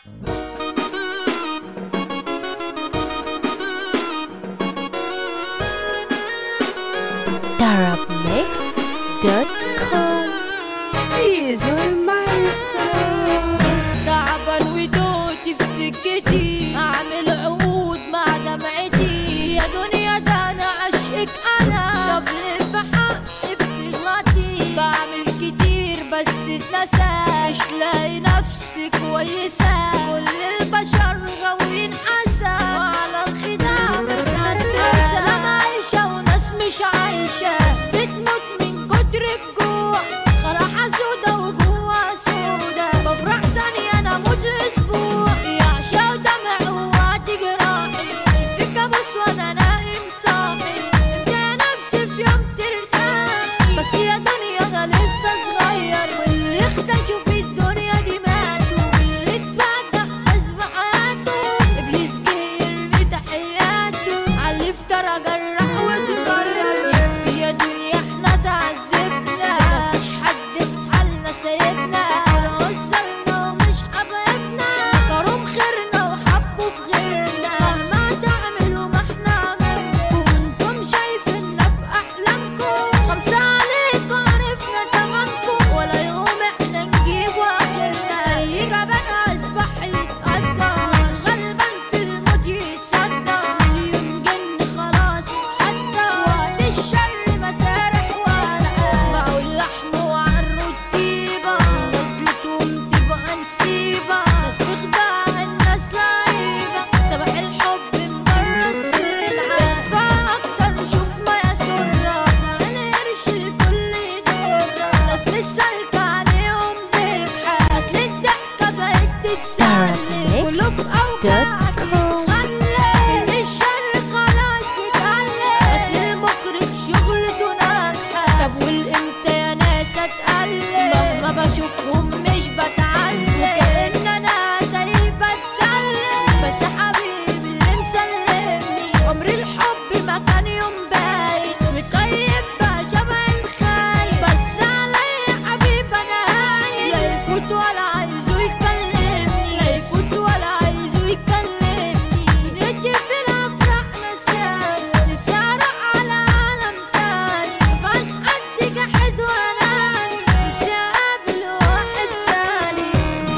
arabmixed.com زيزو المايسترو تعبان ودوت في سكتي اعمل عقود مع دمعتي يا دنيا ده انا عشقك انا طب ليه في حقي بتغلطي بعمل كتير بس اتنسى مش لاقي نفسي كويسة كل البشر غاويين حسن وعلى الخداع متنسسة ناس عايشة وناس مش عايشة ناس بتموت من كتر الجوع خراحة سودا وجوا سودا بفرح ثانية انا اموت اسبوع يعشق دمع ووقت جراحي في كابوس وانا نايم صاحي انت يا نفسي في يوم ترتاحي بس يا دنيا ده لسه صغير واللي اختشوا في الدنيا دي ماتوا واللي اتبدع حسب حياته ابليس جه يرمي تحياته على افترى جرح واتغير يكفي يا دنيا احنا تعذبنا مفيش حد في حالنا سايبنا ولا وصلنا ومش حبايبنا كرم خيرنا وحبوا في غيرنا مهما تعملوا ما احنا عملكم انتم شايفيننا في احلامكم خمسة عليكم عرفنا تمنكم ولا يوم احنا نجيب اخرنا اي جبان اصبح يتقدر الغلبان في الموت يتصدى مليون جن خلاص اتحدى وقت الشر مسارح ورقة باعوا اللحم وعروا الطيبة نزلتهم تبقى نسيبة ناس في خداع الناس لعيبة سبح الحب مجرد سلعة ادفع أكتر شوف ما يسرك نعمل قرش الكل يضرك ناس مش سالكة عليهم ضحكة أصل الضحكة بقت تتسلك كله في أوجاعك يتخلى من الشر خلاص اتقلب أصل المخرج شغلته ناجحة طب والإمتى يا ناس أتقلب مهما بشوفهم مش بتعلم وكأن أنا زي بتسلم بس حبيبي اللي مسلمني عمر الحب ما كان يوم باين متغيب بقى شبه الخاين بس عليا حبيب أنا هاين لا يفوت ولا عايزه يكلمني لا يفوت ولا عايزه يكلمني نيتي في الأفراح نساني نفسي أروح على عالم تاني مفيهاش حد جحد وأناني نفسي أقابل واحد سالي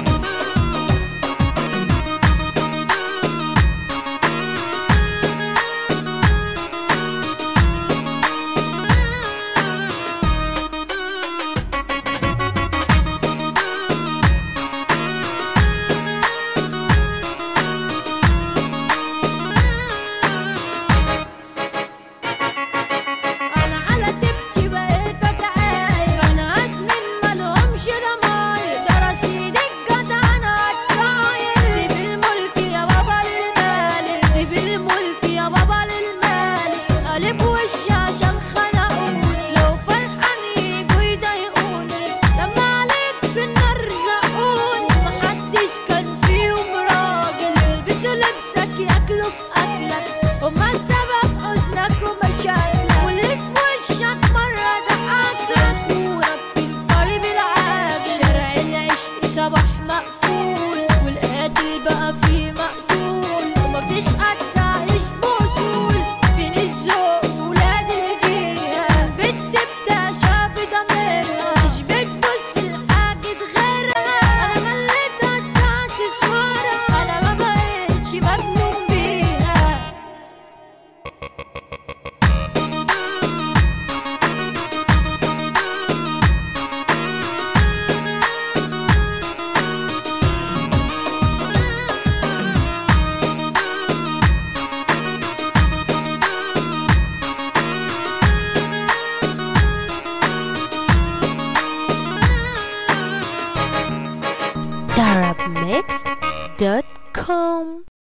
انا على تبكي بقيت اتعايب انا ادمن مالهمش ضماير ده رصيد الجدع انا هتطاير سيب الملك يا بابا للمالك سيب الملك يا بابا للمالك قلب وشي عشان خنقوني لو فرحان يجوا يضايقوني لما عليك في النار زقوني محدش كان فيهم راجل يلبسوا لبسك ياكلوا في اكلك هما السبب حزنك ومشاكلك واللي في وشك مرة ضحكلك كورك في القريب العاجل شارع العشق صباح مقفول والقاتل بقى فيه مقتول ومفيش حد عايش بوصول فين الذوق ولاد الجيران البت بتعشى بضميرها مش بتبص لحاجة غيرها انا مليت قطعت صورها انا ما بقتش مجنون بيها arabmixed.com